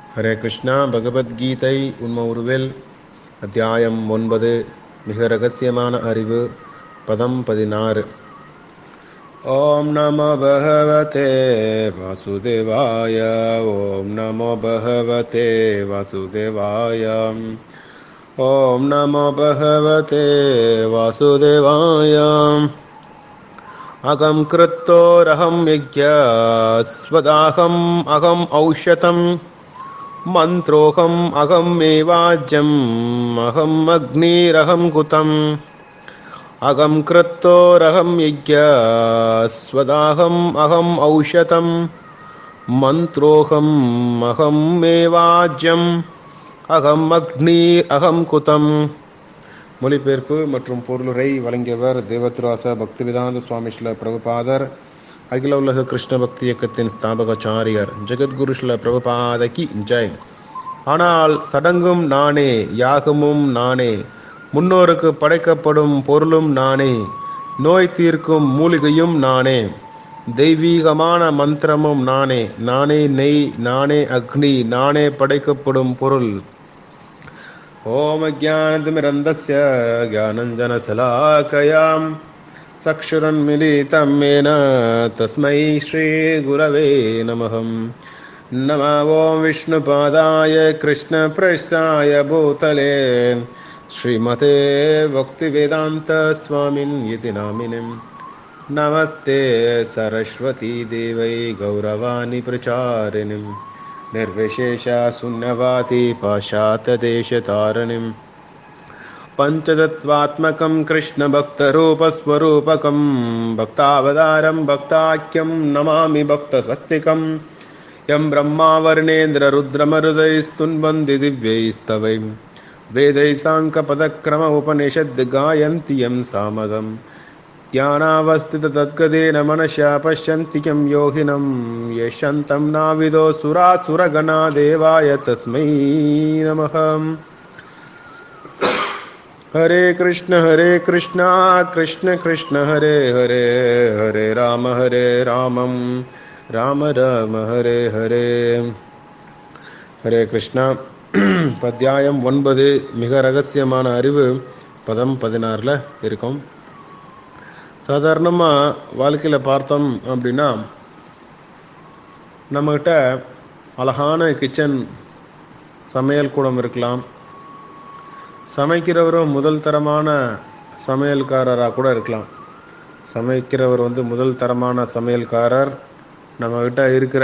ஹரே கிருஷ்ணா பகவத்கீதை உண்ம உருவில் அத்தியாயம் ஒன்பது மிக ரகசியமான அறிவு பதம் பதினாறு ஓம் நமோ பகவதே வாசுதேவாய ஓம் நமோ பகவதே வாசுதேவாய ஓம் நமோ பகவதே வாசுதேவாய அகம் கிருத்தோரகம் யஜ்யஸ்வதாகம் அகம் ஔஷதம் मन्त्रोऽहम् अहमेवाज्यम् अहम् अग्निरहं कुतम् अहं कृत्तोरहं यज्ञस्वदाहम् अहम् औषधम् मन्त्रोऽहम् अहमेवाज्यम् அகம் அக்னி அகம் குதம் மொழிபெயர்ப்பு மற்றும் பொருளுரை வழங்கியவர் தேவத்ராச பக்திவேதாந்த சுவாமி ஸ்ல பிரபுபாதர் அகில உலக கிருஷ்ண பக்தி இயக்கத்தின் ஸ்தாபகாச்சாரியர் ஜெகத்குரு ஸ்ல பிரபுபாதகி ஜெய் ஆனால் சடங்கும் நானே யாகமும் நானே முன்னோருக்கு படைக்கப்படும் பொருளும் நானே நோய் தீர்க்கும் மூலிகையும் நானே தெய்வீகமான மந்திரமும் நானே நானே நெய் நானே அக்னி நானே படைக்கப்படும் பொருள் ஓம் அஜானதிமிரந்தஸ்ய ज्ञानञ्जनशलाकयाम् चक्षुरन्मिलितं येन तस्मै श्रीगुरवे नमः नम ॐ विष्णुपादाय कृष्णपृष्ठाय भूतले श्रीमते भक्तिवेदान्तस्वामिन् इति नामिनिम् नमस्ते सरस्वतीदेवै गौरवाणि प्रचारिणिम् निर्विशेषशून्यवाति पाशातदेशतारिणिम् पञ्चतत्त्वात्मकं कृष्णभक्तरूपस्वरूपकं भक्तावतारं भक्ताख्यं नमामि भक्तसत्तिकं यं ब्रह्मावर्णेन्द्ररुद्रमरुदैस्तुन्वन्ति दिव्यैस्तवै वेदैः साङ्कपदक्रम उपनिषद् गायन्ति यं सामगम् ध्यानावस्थिततद्गदेन मनसा पश्यन्ति यं योगिनं यशन्तं नाविदो सुरासुरगणा देवाय तस्मै नमः हरे कृष्ण हरे कृष्ण कृष्ण कृष्ण हरे हरे हरे राम हरे रामं राम राम ஹரே ஹரே ஹரே கிருஷ்ணா பத்தியாயம் ஒன்பது மிக ரகசியமான அறிவு பதம் பதினாறில் இருக்கும் சாதாரணமாக வாழ்க்கையில் பார்த்தோம் அப்படின்னா நம்மக்கிட்ட அழகான கிச்சன் சமையல் கூடம் இருக்கலாம் சமைக்கிறவரும் முதல் தரமான சமையல்காரராக கூட இருக்கலாம் சமைக்கிறவர் வந்து முதல் தரமான சமையல்காரர் நம்மக்கிட்ட இருக்கிற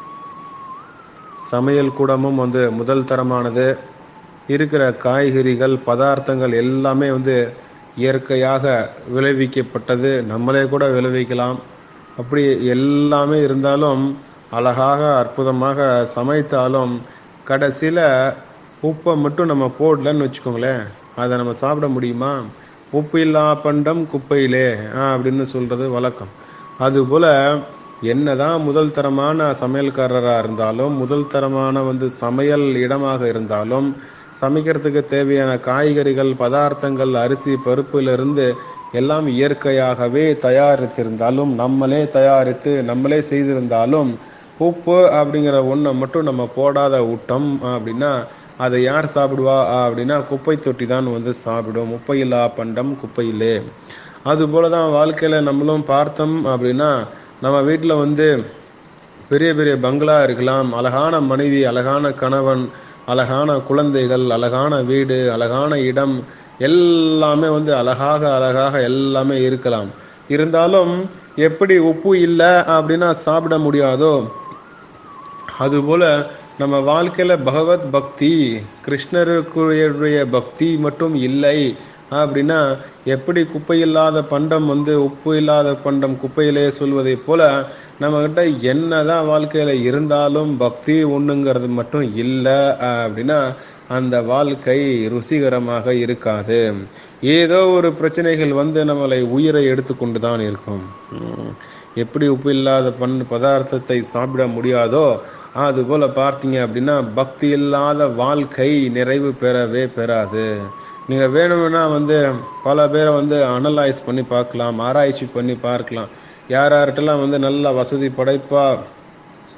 சமையல் கூடமும் வந்து முதல் தரமானது இருக்கிற காய்கறிகள் பதார்த்தங்கள் எல்லாமே வந்து இயற்கையாக விளைவிக்கப்பட்டது நம்மளே கூட விளைவிக்கலாம் அப்படி எல்லாமே இருந்தாலும் அழகாக அற்புதமாக சமைத்தாலும் கடைசியில் உப்பை மட்டும் நம்ம போடலன்னு வச்சுக்கோங்களேன் அதை நம்ம சாப்பிட முடியுமா உப்பு இல்லா பண்டம் குப்பையிலே அப்படின்னு சொல்கிறது வழக்கம் அதுபோல் என்னதான் முதல் தரமான சமையல்காரராக இருந்தாலும் முதல் தரமான வந்து சமையல் இடமாக இருந்தாலும் சமைக்கிறதுக்கு தேவையான காய்கறிகள் பதார்த்தங்கள் அரிசி பருப்பிலிருந்து எல்லாம் இயற்கையாகவே தயாரித்திருந்தாலும் நம்மளே தயாரித்து நம்மளே செய்திருந்தாலும் உப்பு அப்படிங்கிற ஒன்றை மட்டும் நம்ம போடாத விட்டோம் அப்படின்னா அதை யார் சாப்பிடுவா அப்படின்னா குப்பை தொட்டி தான் வந்து சாப்பிடும் உப்பையில்லா பண்டம் குப்பையிலே அதுபோல தான் வாழ்க்கையில் நம்மளும் பார்த்தோம் அப்படின்னா நம்ம வீட்டில் வந்து பெரிய பெரிய பங்களா இருக்கலாம் அழகான மனைவி அழகான கணவன் அழகான குழந்தைகள் அழகான வீடு அழகான இடம் எல்லாமே வந்து அழகாக அழகாக எல்லாமே இருக்கலாம் இருந்தாலும் எப்படி உப்பு இல்லை அப்படின்னா சாப்பிட முடியாதோ அதுபோல நம்ம வாழ்க்கையில பகவத் பக்தி கிருஷ்ணருக்குரிய பக்தி மட்டும் இல்லை அப்படின்னா எப்படி குப்பை இல்லாத பண்டம் வந்து உப்பு இல்லாத பண்டம் குப்பையிலே சொல்வதை போல நம்மகிட்ட என்னதான் வாழ்க்கையில இருந்தாலும் பக்தி ஒண்ணுங்கிறது மட்டும் இல்லை அப்படின்னா அந்த வாழ்க்கை ருசிகரமாக இருக்காது ஏதோ ஒரு பிரச்சனைகள் வந்து நம்மளை உயிரை எடுத்துக்கொண்டு தான் இருக்கும் எப்படி உப்பு இல்லாத பண் பதார்த்தத்தை சாப்பிட முடியாதோ அதுபோல பார்த்தீங்க அப்படின்னா பக்தி இல்லாத வாழ்க்கை நிறைவு பெறவே பெறாது நீங்கள் வேணும்னா வந்து பல பேரை வந்து அனலைஸ் பண்ணி பார்க்கலாம் ஆராய்ச்சி பண்ணி பார்க்கலாம் யார் யார்கிட்டலாம் வந்து நல்ல வசதி படைப்பா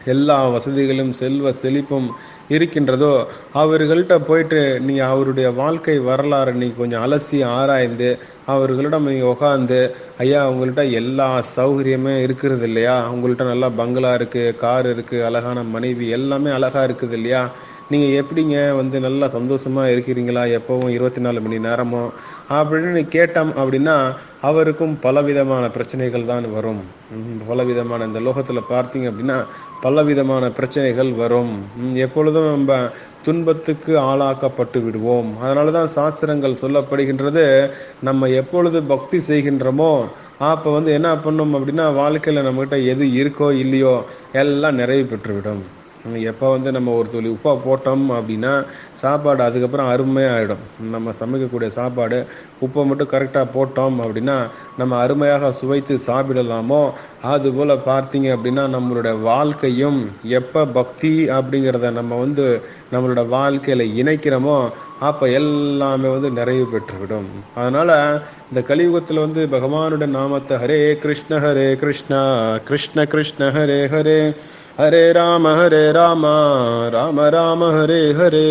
எல்லா வசதிகளும் செல்வ செழிப்பும் இருக்கின்றதோ அவர்கள்ட்ட போயிட்டு நீ அவருடைய வாழ்க்கை வரலாறு நீ கொஞ்சம் அலசி ஆராய்ந்து அவர்களிடம் நீ உட்காந்து ஐயா உங்கள்கிட்ட எல்லா சௌகரியமே இருக்கிறது இல்லையா உங்கள்கிட்ட நல்லா பங்களா இருக்கு கார் இருக்கு அழகான மனைவி எல்லாமே அழகா இருக்குது இல்லையா நீங்க எப்படிங்க வந்து நல்லா சந்தோஷமா இருக்கிறீங்களா எப்பவும் இருபத்தி நாலு மணி நேரமும் அப்படின்னு நீ கேட்டோம் அப்படின்னா அவருக்கும் பலவிதமான பிரச்சனைகள் தான் வரும் ம், பலவிதமான இந்த லோகத்துல பார்த்தீங்க அப்படின்னா பலவிதமான பிரச்சனைகள் வரும் ம், எப்பொழுதும் நம்ம துன்பத்துக்கு ஆளாக்கப்பட்டு விடுவோம் அதனால தான் சாஸ்திரங்கள் சொல்லப்படுகின்றது நம்ம எப்பொழுது பக்தி செய்கின்றோமோ அப்போ வந்து என்ன பண்ணும் அப்படின்னா வாழ்க்கையில் நம்மகிட்ட எது இருக்கோ இல்லையோ எல்லாம் நிறைவு பெற்றுவிடும் எப்போ வந்து நம்ம ஒரு துளி உப்பா போட்டோம் அப்படின்னா சாப்பாடு அதுக்கப்புறம் அருமையாகிடும் நம்ம சமைக்கக்கூடிய சாப்பாடு உப்பை மட்டும் கரெக்டாக போட்டோம் அப்படின்னா நம்ம அருமையாக சுவைத்து சாப்பிடலாமோ அதுபோல் பார்த்தீங்க அப்படின்னா நம்மளோட வாழ்க்கையும் எப்போ பக்தி அப்படிங்கிறத நம்ம வந்து நம்மளோட வாழ்க்கையில் இணைக்கிறோமோ அப்போ எல்லாமே வந்து நிறைவு பெற்றுவிடும் அதனால் இந்த கலியுகத்தில் வந்து பகவானுடைய நாமத்தை ஹரே கிருஷ்ண ஹரே கிருஷ்ணா கிருஷ்ண கிருஷ்ண ஹரே ஹரே ஹரே ராம ஹரே ராம ராம ராம ஹரே ஹரே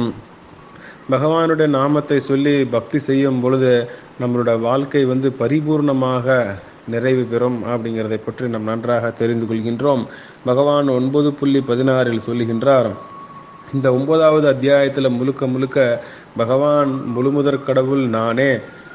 பகவானுடைய நாமத்தை சொல்லி பக்தி செய்யும் பொழுது நம்மளோட வாழ்க்கை வந்து பரிபூர்ணமாக நிறைவு பெறும் அப்படிங்கிறதை பற்றி நாம் நன்றாக தெரிந்து கொள்கின்றோம் பகவான் ஒன்பது புள்ளி பதினாறில் சொல்லுகின்றார் இந்த ஒன்பதாவது அத்தியாயத்தில் முழுக்க முழுக்க பகவான் முழுமுதற் கடவுள் நானே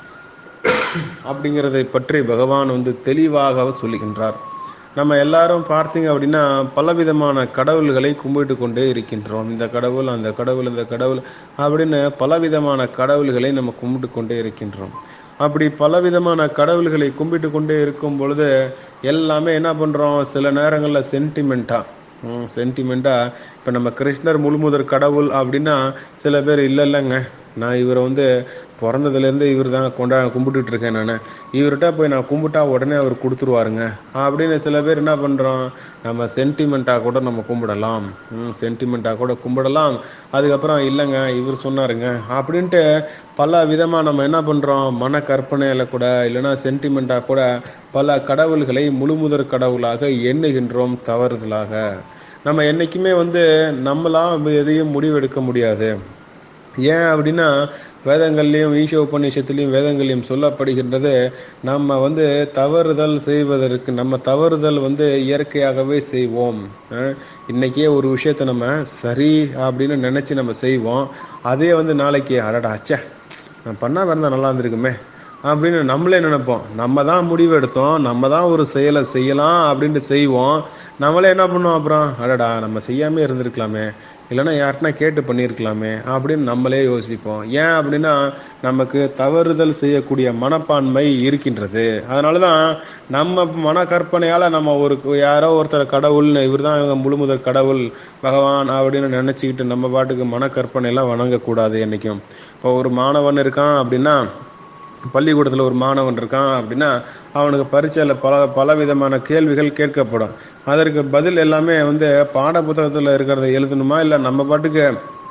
அப்படிங்கிறதை பற்றி பகவான் வந்து தெளிவாக சொல்லுகின்றார் நம்ம எல்லாரும் பார்த்தீங்க அப்படின்னா பலவிதமான கடவுள்களை கும்பிட்டு கொண்டே இருக்கின்றோம் இந்த கடவுள் அந்த கடவுள் இந்த கடவுள் அப்படின்னு பலவிதமான கடவுள்களை நம்ம கும்பிட்டு கொண்டே இருக்கின்றோம் அப்படி பலவிதமான கடவுள்களை கும்பிட்டு கொண்டே இருக்கும் பொழுது எல்லாமே என்ன பண்ணுறோம் சில நேரங்களில் சென்டிமெண்ட்டாக சென்டிமெண்ட்டாக இப்போ நம்ம கிருஷ்ணர் முழுமுதற் கடவுள் அப்படின்னா சில பேர் இல்லை இல்லைங்க நான் இவரை வந்து பிறந்ததுலேருந்து இவர் தான் கொண்டா கும்பிட்டுட்டு இருக்கேன் நான் இவர்கிட்ட போய் நான் கும்பிட்டா உடனே அவர் கொடுத்துருவாருங்க அப்படின்னு சில பேர் என்ன பண்ணுறோம் நம்ம சென்டிமெண்ட்டாக கூட நம்ம கும்பிடலாம் சென்டிமெண்ட்டாக கூட கும்பிடலாம் அதுக்கப்புறம் இல்லைங்க இவர் சொன்னாருங்க அப்படின்ட்டு பல விதமாக நம்ம என்ன பண்ணுறோம் மன கற்பனையில் கூட இல்லைன்னா சென்டிமெண்ட்டாக கூட பல கடவுள்களை முழுமுதற் கடவுளாக எண்ணுகின்றோம் தவறுதலாக நம்ம என்றைக்குமே வந்து நம்மளாம் எதையும் முடிவெடுக்க முடியாது ஏன் அப்படின்னா வேதங்கள்லையும் ஈஷோ உபநிஷத்துலையும் வேதங்களையும் சொல்லப்படுகின்றது நம்ம வந்து தவறுதல் செய்வதற்கு நம்ம தவறுதல் வந்து இயற்கையாகவே செய்வோம் அஹ் இன்னைக்கே ஒரு விஷயத்த நம்ம சரி அப்படின்னு நினச்சி நம்ம செய்வோம் அதே வந்து நாளைக்கு அடடா அச்சே நான் பண்ணா இருந்தால் நல்லா இருந்திருக்குமே அப்படின்னு நம்மளே நினைப்போம் நம்ம தான் முடிவு எடுத்தோம் நம்ம தான் ஒரு செயலை செய்யலாம் அப்படின்ட்டு செய்வோம் நம்மளே என்ன பண்ணுவோம் அப்புறம் அடடா நம்ம செய்யாமே இருந்திருக்கலாமே இல்லைன்னா யார்கிட்டனா கேட்டு பண்ணியிருக்கலாமே அப்படின்னு நம்மளே யோசிப்போம் ஏன் அப்படின்னா நமக்கு தவறுதல் செய்யக்கூடிய மனப்பான்மை இருக்கின்றது அதனால தான் நம்ம மன கற்பனையால் நம்ம ஒரு யாரோ ஒருத்தர் கடவுள்னு இவர் தான் இவங்க முழுமுதற் கடவுள் பகவான் அப்படின்னு நினச்சிக்கிட்டு நம்ம பாட்டுக்கு மன கற்பனையெல்லாம் வணங்கக்கூடாது என்றைக்கும் இப்போ ஒரு மாணவன் இருக்கான் அப்படின்னா பள்ளிக்கூடத்தில் ஒரு மாணவன் இருக்கான் அப்படின்னா அவனுக்கு பரீட்சையில் பல பல விதமான கேள்விகள் கேட்கப்படும் அதற்கு பதில் எல்லாமே வந்து பாட புத்தகத்தில் இருக்கிறத எழுதணுமா இல்லை நம்ம பாட்டுக்கு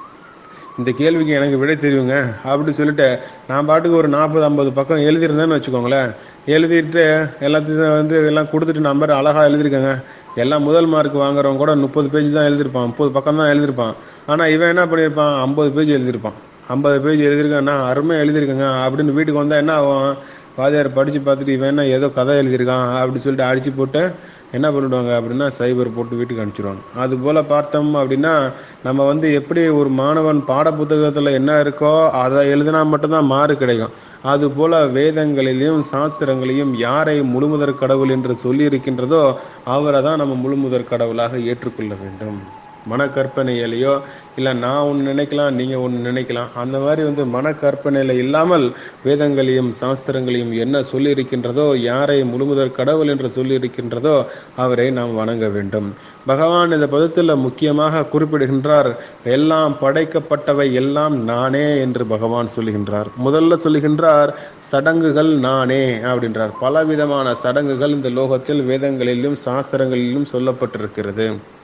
இந்த கேள்விக்கு எனக்கு விடை தெரியுங்க அப்படி சொல்லிட்டு நான் பாட்டுக்கு ஒரு நாற்பது ஐம்பது பக்கம் எழுதியிருந்தேன்னு வச்சுக்கோங்களேன் எழுதிட்டு எல்லாத்தையும் வந்து எல்லாம் கொடுத்துட்டு நம்பர் அழகாக எழுதியிருக்கேங்க எல்லாம் முதல் மார்க் வாங்குறவங்க கூட முப்பது பேஜ் தான் எழுதியிருப்பான் முப்பது பக்கம் தான் எழுதியிருப்பான் ஆனால் இவன் என்ன பண்ணியிருப்பான் ஐம்பது பேஜ் எழுதியிருப்பான் ஐம்பது பேஜ் எழுதியிருக்கேன்னா அருமையாக எழுதியிருக்கேங்க அப்படின்னு வீட்டுக்கு வந்தால் என்ன ஆகும் வாதியார் படித்து பார்த்துட்டு இவன் என்ன ஏதோ கதை எழுதியிருக்கான் அப்படி சொல்லிட்டு அடித்து போட்டு என்ன பண்ணிடுவாங்க அப்படின்னா சைபர் போட்டு வீட்டுக்கு அனுப்பிச்சிடுவாங்க அது போல் பார்த்தோம் அப்படின்னா நம்ம வந்து எப்படி ஒரு மாணவன் பாட புத்தகத்தில் என்ன இருக்கோ அதை எழுதினா மட்டும்தான் மார்க் கிடைக்கும் அது போல வேதங்களிலையும் சாஸ்திரங்களையும் யாரை முழுமுதற் கடவுள் என்று சொல்லி இருக்கின்றதோ அவரை தான் நம்ம முழுமுதற் கடவுளாக ஏற்றுக்கொள்ள வேண்டும் மனக்கற்பனையிலையோ இல்லை நான் ஒன்று நினைக்கலாம் நீங்கள் ஒன்று நினைக்கலாம் அந்த மாதிரி வந்து மனக்கற்பனையில் இல்லாமல் வேதங்களையும் சாஸ்திரங்களையும் என்ன சொல்லி இருக்கின்றதோ யாரை முழுமுதற் கடவுள் என்று சொல்லி இருக்கின்றதோ அவரை நாம் வணங்க வேண்டும் பகவான் இந்த பதத்தில் முக்கியமாக குறிப்பிடுகின்றார் எல்லாம் படைக்கப்பட்டவை எல்லாம் நானே என்று பகவான் சொல்லுகின்றார் முதல்ல சொல்லுகின்றார் சடங்குகள் நானே அப்படின்றார் பலவிதமான சடங்குகள் இந்த லோகத்தில் வேதங்களிலும் சாஸ்திரங்களிலும் சொல்லப்பட்டிருக்கிறது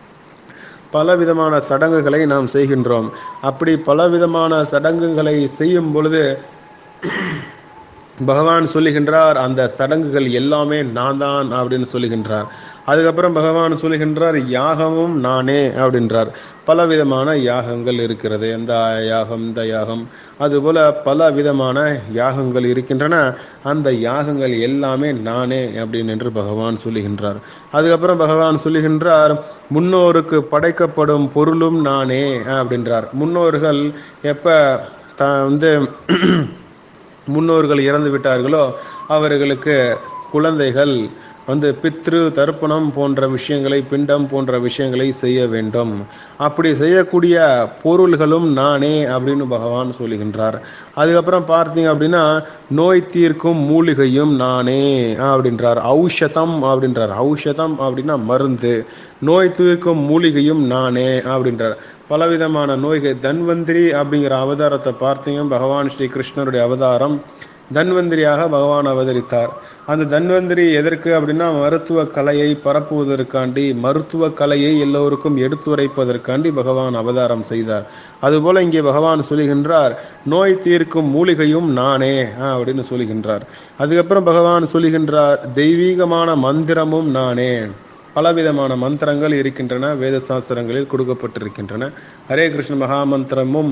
பலவிதமான சடங்குகளை நாம் செய்கின்றோம் அப்படி பலவிதமான சடங்குகளை செய்யும் பொழுது பகவான் சொல்லுகின்றார் அந்த சடங்குகள் எல்லாமே நான் தான் அப்படின்னு சொல்லுகின்றார் அதுக்கப்புறம் பகவான் சொல்லுகின்றார் யாகமும் நானே அப்படின்றார் பலவிதமான யாகங்கள் இருக்கிறது எந்த யாகம் இந்த யாகம் அதுபோல பல விதமான யாகங்கள் இருக்கின்றன அந்த யாகங்கள் எல்லாமே நானே அப்படின்னு என்று பகவான் சொல்லுகின்றார் அதுக்கப்புறம் பகவான் சொல்லுகின்றார் முன்னோருக்கு படைக்கப்படும் பொருளும் நானே அப்படின்றார் முன்னோர்கள் எப்ப த வந்து முன்னோர்கள் இறந்து விட்டார்களோ அவர்களுக்கு குழந்தைகள் வந்து பித்ரு தர்ப்பணம் போன்ற விஷயங்களை பிண்டம் போன்ற விஷயங்களை செய்ய வேண்டும் அப்படி செய்யக்கூடிய பொருள்களும் நானே அப்படின்னு பகவான் சொல்லுகின்றார் அதுக்கப்புறம் பார்த்தீங்க அப்படின்னா நோய் தீர்க்கும் மூலிகையும் நானே அப்படின்றார் ஔஷதம் அப்படின்றார் ஔஷதம் அப்படின்னா மருந்து நோய் தீர்க்கும் மூலிகையும் நானே அப்படின்றார் பலவிதமான நோய்கள் தன்வந்திரி அப்படிங்கிற அவதாரத்தை பார்த்தீங்க பகவான் ஸ்ரீ கிருஷ்ணருடைய அவதாரம் தன்வந்திரியாக பகவான் அவதரித்தார் அந்த தன்வந்திரி எதற்கு அப்படின்னா மருத்துவ கலையை பரப்புவதற்காண்டி மருத்துவ கலையை எல்லோருக்கும் எடுத்துரைப்பதற்காண்டி பகவான் அவதாரம் செய்தார் அதுபோல இங்கே பகவான் சொல்லுகின்றார் நோய் தீர்க்கும் மூலிகையும் நானே அப்படின்னு சொல்லுகின்றார் அதுக்கப்புறம் பகவான் சொல்லுகின்றார் தெய்வீகமான மந்திரமும் நானே பலவிதமான மந்திரங்கள் இருக்கின்றன வேத சாஸ்திரங்களில் கொடுக்கப்பட்டிருக்கின்றன ஹரே கிருஷ்ண மகாமந்திரமும்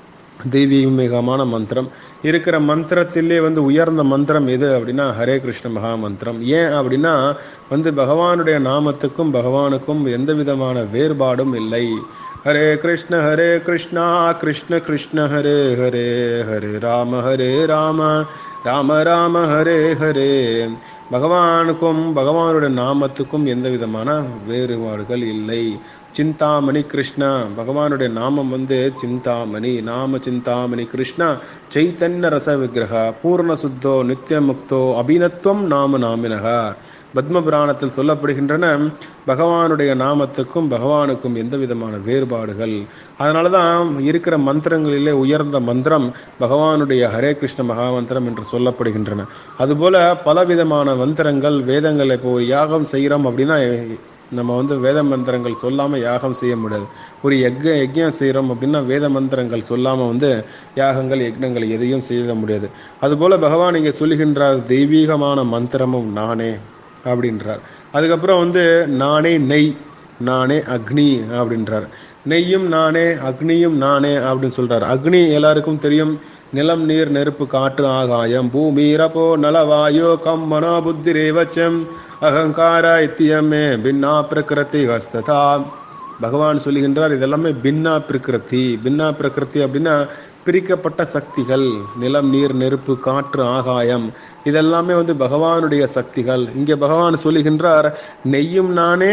தெய்வீகமான மந்திரம் இருக்கிற மந்திரத்திலே வந்து உயர்ந்த மந்திரம் எது அப்படின்னா ஹரே கிருஷ்ண மகா மந்திரம் ஏன் அப்படின்னா வந்து பகவானுடைய நாமத்துக்கும் பகவானுக்கும் எந்த விதமான வேறுபாடும் இல்லை ஹரே கிருஷ்ண ஹரே கிருஷ்ணா கிருஷ்ண கிருஷ்ண ஹரே ஹரே ஹரே ராம ஹரே ராம ராம ராம ஹரே ஹரே பகவானுக்கும் பகவானுடைய நாமத்துக்கும் எந்த விதமான வேறுபாடுகள் இல்லை சிந்தாமணி கிருஷ்ணா பகவானுடைய நாமம் வந்து சிந்தாமணி நாம சிந்தாமணி கிருஷ்ணா சைத்தன்ய ரச விக்கிரகா பூர்ண சுத்தோ நித்திய முக்தோ அபிநத்துவம் நாம நாமினகா பத்ம புராணத்தில் சொல்லப்படுகின்றன பகவானுடைய நாமத்துக்கும் பகவானுக்கும் எந்த விதமான வேறுபாடுகள் அதனால தான் இருக்கிற மந்திரங்களிலே உயர்ந்த மந்திரம் பகவானுடைய ஹரே கிருஷ்ண மகாமந்திரம் என்று சொல்லப்படுகின்றன அதுபோல பலவிதமான மந்திரங்கள் வேதங்கள் இப்போ ஒரு யாகம் செய்கிறோம் அப்படின்னா நம்ம வந்து வேத மந்திரங்கள் சொல்லாமல் யாகம் செய்ய முடியாது ஒரு யஜ்ய யஜ்யம் செய்கிறோம் அப்படின்னா வேத மந்திரங்கள் சொல்லாமல் வந்து யாகங்கள் யக்னங்கள் எதையும் செய்ய முடியாது அதுபோல் பகவான் இங்கே சொல்லுகின்றார் தெய்வீகமான மந்திரமும் நானே அப்படின்றார் அதுக்கப்புறம் வந்து நானே நெய் நானே அக்னி அப்படின்றார் நெய்யும் நானே அக்னியும் நானே அப்படின்னு சொல்றார் அக்னி எல்லாருக்கும் தெரியும் நிலம் நீர் நெருப்பு காற்று ஆகாயம் பூமி ரபோ நலவாயோ கம் மனோ புத்தி ரேவச்சம் அகங்கார இத்தியமே பின்னா பிரகிருதி ஹஸ்ததா பகவான் சொல்லுகின்றார் இதெல்லாமே பின்னா பிரகிருதி பின்னா பிரகிருதி அப்படின்னா பிரிக்கப்பட்ட சக்திகள் நிலம் நீர் நெருப்பு காற்று ஆகாயம் இதெல்லாமே வந்து பகவானுடைய சக்திகள் இங்கே பகவான் சொல்லுகின்றார் நெய்யும் நானே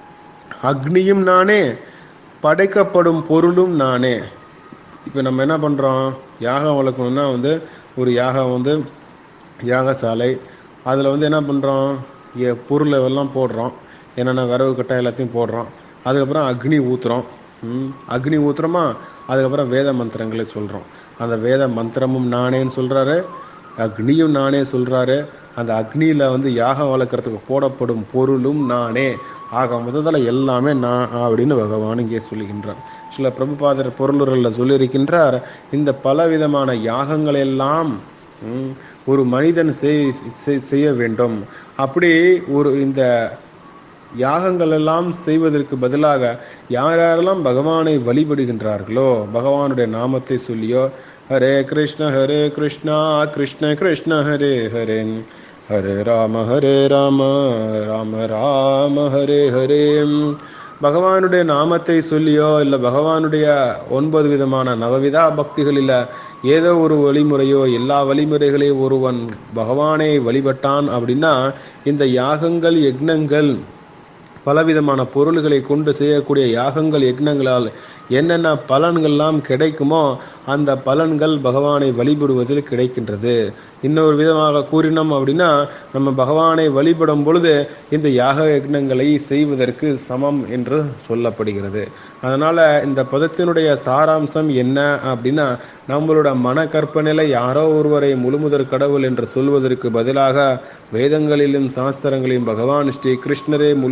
அக்னியும் நானே படைக்கப்படும் பொருளும் நானே இப்போ நம்ம என்ன பண்ணுறோம் யாகம் வளர்க்கணும்னா வந்து ஒரு யாகம் வந்து யாகசாலை அதில் வந்து என்ன பண்ணுறோம் பொருளை எல்லாம் போடுறோம் என்னென்ன விறகு கட்டை எல்லாத்தையும் போடுறோம் அதுக்கப்புறம் அக்னி ஊற்றுறோம் அக்னி ஊத்துறோமா அதுக்கப்புறம் வேத மந்திரங்களை சொல்கிறோம் அந்த வேத மந்திரமும் நானேன்னு சொல்கிறாரு அக்னியும் நானே சொல்கிறாரு அந்த அக்னியில் வந்து யாகம் வளர்க்குறதுக்கு போடப்படும் பொருளும் நானே ஆக முதல்ல எல்லாமே நான் அப்படின்னு பகவான் இங்கே சொல்லுகின்றார் சில பிரபுபாதர் பொருளுரில் சொல்லியிருக்கின்றார் இந்த பலவிதமான யாகங்கள் எல்லாம் ஒரு மனிதன் செய்ய வேண்டும் அப்படி ஒரு இந்த யாகங்கள் எல்லாம் செய்வதற்கு பதிலாக யார் யாரெல்லாம் பகவானை வழிபடுகின்றார்களோ பகவானுடைய நாமத்தை சொல்லியோ ஹரே கிருஷ்ண ஹரே கிருஷ்ணா கிருஷ்ண கிருஷ்ண ஹரே ஹரே ஹரே ராம ஹரே ராம ராம ராம ஹரே ஹரே பகவானுடைய நாமத்தை சொல்லியோ இல்லை பகவானுடைய ஒன்பது விதமான நவவிதா பக்திகளில் ஏதோ ஒரு வழிமுறையோ எல்லா வழிமுறைகளையும் ஒருவன் பகவானை வழிபட்டான் அப்படின்னா இந்த யாகங்கள் யக்னங்கள் பலவிதமான பொருள்களை கொண்டு செய்யக்கூடிய யாகங்கள் யக்னங்களால் என்னென்ன பலன்கள்லாம் கிடைக்குமோ அந்த பலன்கள் பகவானை வழிபடுவதில் கிடைக்கின்றது இன்னொரு விதமாக கூறினோம் அப்படின்னா நம்ம பகவானை வழிபடும் பொழுது இந்த யாக யக்னங்களை செய்வதற்கு சமம் என்று சொல்லப்படுகிறது அதனால் இந்த பதத்தினுடைய சாராம்சம் என்ன அப்படின்னா நம்மளோட மன கற்பனையில் யாரோ ஒருவரை முழுமுதற் கடவுள் என்று சொல்வதற்கு பதிலாக வேதங்களிலும் சாஸ்திரங்களிலும் பகவான் ஸ்ரீ கிருஷ்ணரே முழுமுதற்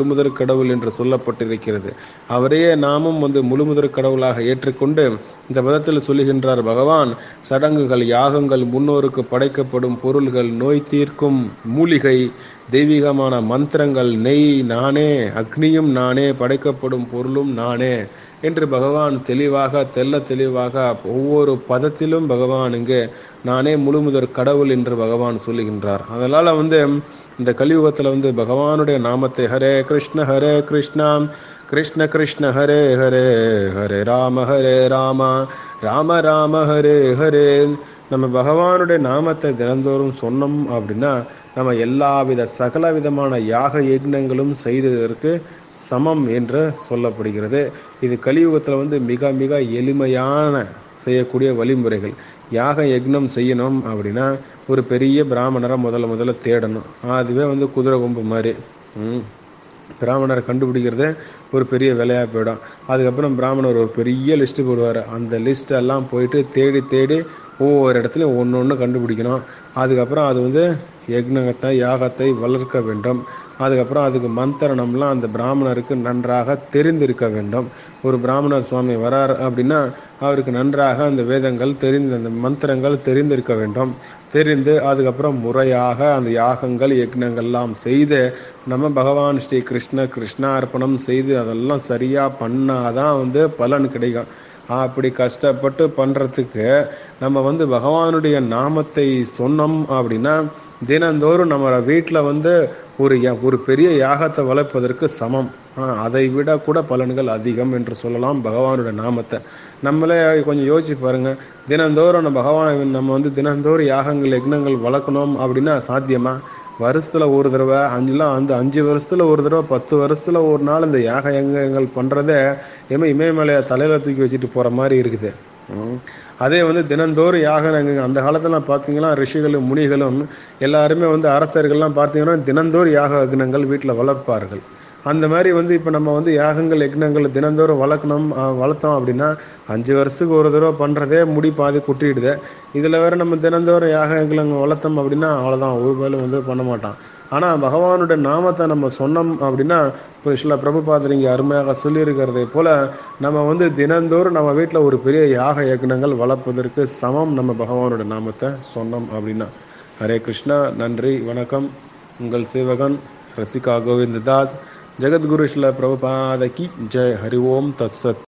கடவுள் என்று சொல்லப்பட்டிருக்கிறது அவரையே நாமும் வந்து முழுமுதற் கடவுளாக ஏற்றுக்கொண்டு இந்த பதத்தில் சொல்லுகின்றார் பகவான் சடங்குகள் யாகங்கள் முன்னோருக்கு படைக்கப்படும் பொருள்கள் நோய் தீர்க்கும் மூலிகை தெய்வீகமான மந்திரங்கள் நெய் நானே அக்னியும் நானே படைக்கப்படும் பொருளும் நானே என்று பகவான் தெளிவாக தெல்ல தெளிவாக ஒவ்வொரு பதத்திலும் பகவான் இங்கே நானே முழுமுதற் கடவுள் என்று பகவான் சொல்லுகின்றார் அதனால வந்து இந்த கலியுகத்தில் வந்து பகவானுடைய நாமத்தை ஹரே கிருஷ்ண ஹரே கிருஷ்ணா கிருஷ்ண கிருஷ்ண ஹரே ஹரே ஹரே ராம ஹரே ராம ராம ராம ஹரே ஹரே நம்ம பகவானுடைய நாமத்தை தினந்தோறும் சொன்னோம் அப்படின்னா நம்ம எல்லாவித சகல விதமான யாக யக்னங்களும் செய்ததற்கு சமம் என்று சொல்லப்படுகிறது இது கலியுகத்தில் வந்து மிக மிக எளிமையான செய்யக்கூடிய வழிமுறைகள் யாக யக்னம் செய்யணும் அப்படின்னா ஒரு பெரிய பிராமணரை முதல்ல முதல்ல தேடணும் அதுவே வந்து குதிரை கொம்பு மாதிரி ம் பிராமணரை கண்டுபிடிக்கிறதே ஒரு பெரிய வேலையாக போயிடும் அதுக்கப்புறம் பிராமணர் ஒரு பெரிய லிஸ்ட்டு போடுவார் அந்த லிஸ்ட்டெல்லாம் போயிட்டு தேடி தேடி ஒவ்வொரு இடத்துலையும் ஒன்று ஒன்று கண்டுபிடிக்கணும் அதுக்கப்புறம் அது வந்து யக்னத்தை யாகத்தை வளர்க்க வேண்டும் அதுக்கப்புறம் அதுக்கு மந்திரணம்லாம் அந்த பிராமணருக்கு நன்றாக தெரிந்திருக்க வேண்டும் ஒரு பிராமணர் சுவாமி வரார் அப்படின்னா அவருக்கு நன்றாக அந்த வேதங்கள் தெரிந்து அந்த மந்திரங்கள் தெரிந்திருக்க வேண்டும் தெரிந்து அதுக்கப்புறம் முறையாக அந்த யாகங்கள் யக்னங்கள்லாம் செய்து நம்ம பகவான் ஸ்ரீ கிருஷ்ண கிருஷ்ணார்ப்பணம் செய்து அதெல்லாம் சரியாக பண்ணாதான் வந்து பலன் கிடைக்கும் அப்படி கஷ்டப்பட்டு பண்ணுறதுக்கு நம்ம வந்து பகவானுடைய நாமத்தை சொன்னோம் அப்படின்னா தினந்தோறும் நம்ம வீட்டில் வந்து ஒரு ஒரு பெரிய யாகத்தை வளர்ப்பதற்கு சமம் அதை விட கூட பலன்கள் அதிகம் என்று சொல்லலாம் பகவானுடைய நாமத்தை நம்மளே கொஞ்சம் யோசிச்சு பாருங்க தினந்தோறும் நம்ம பகவான் நம்ம வந்து தினந்தோறும் யாகங்கள் யக்னங்கள் வளர்க்கணும் அப்படின்னா சாத்தியமா வருஷத்துல ஒரு தடவை அஞ்சுலாம் வந்து அஞ்சு வருஷத்துல ஒரு தடவை பத்து வருஷத்துல ஒரு நாள் இந்த யாக யங்கங்கள் பண்றதே ஏமா இமயமலையை தலையில தூக்கி வச்சுட்டு போற மாதிரி இருக்குது அதே வந்து தினந்தோறும் யாக அந்த காலத்துலாம் பார்த்தீங்கன்னா ரிஷிகளும் முனிகளும் எல்லாருமே வந்து அரசர்கள்லாம் பார்த்தீங்கன்னா தினந்தோறும் யாக யக்னங்கள் வீட்டில் வளர்ப்பார்கள் அந்த மாதிரி வந்து இப்போ நம்ம வந்து யாகங்கள் யக்னங்கள் தினந்தோறும் வளர்க்கணும் வளர்த்தோம் அப்படின்னா அஞ்சு வருஷத்துக்கு ஒரு தடவை பண்ணுறதே முடி பாதி குட்டிடுது இதில் வேற நம்ம தினந்தோறும் யாக யக்னங்கள் வளர்த்தோம் அப்படின்னா அவ்வளோதான் ஒரு வேலை வந்து பண்ண மாட்டான் ஆனால் பகவானுடைய நாமத்தை நம்ம சொன்னோம் அப்படின்னா இப்போ சில பிரபுபாதர் இங்கே அருமையாக சொல்லியிருக்கிறதை போல நம்ம வந்து தினந்தோறும் நம்ம வீட்டில் ஒரு பெரிய யாக யக்னங்கள் வளர்ப்பதற்கு சமம் நம்ம பகவானுடைய நாமத்தை சொன்னோம் அப்படின்னா ஹரே கிருஷ்ணா நன்றி வணக்கம் உங்கள் சேவகன் ரசிகா கோவிந்ததாஸ் ஜெகத்குரு ஸ்ல பிரபுபாத கி ஜெய் ஹரி ஓம் தத் சத்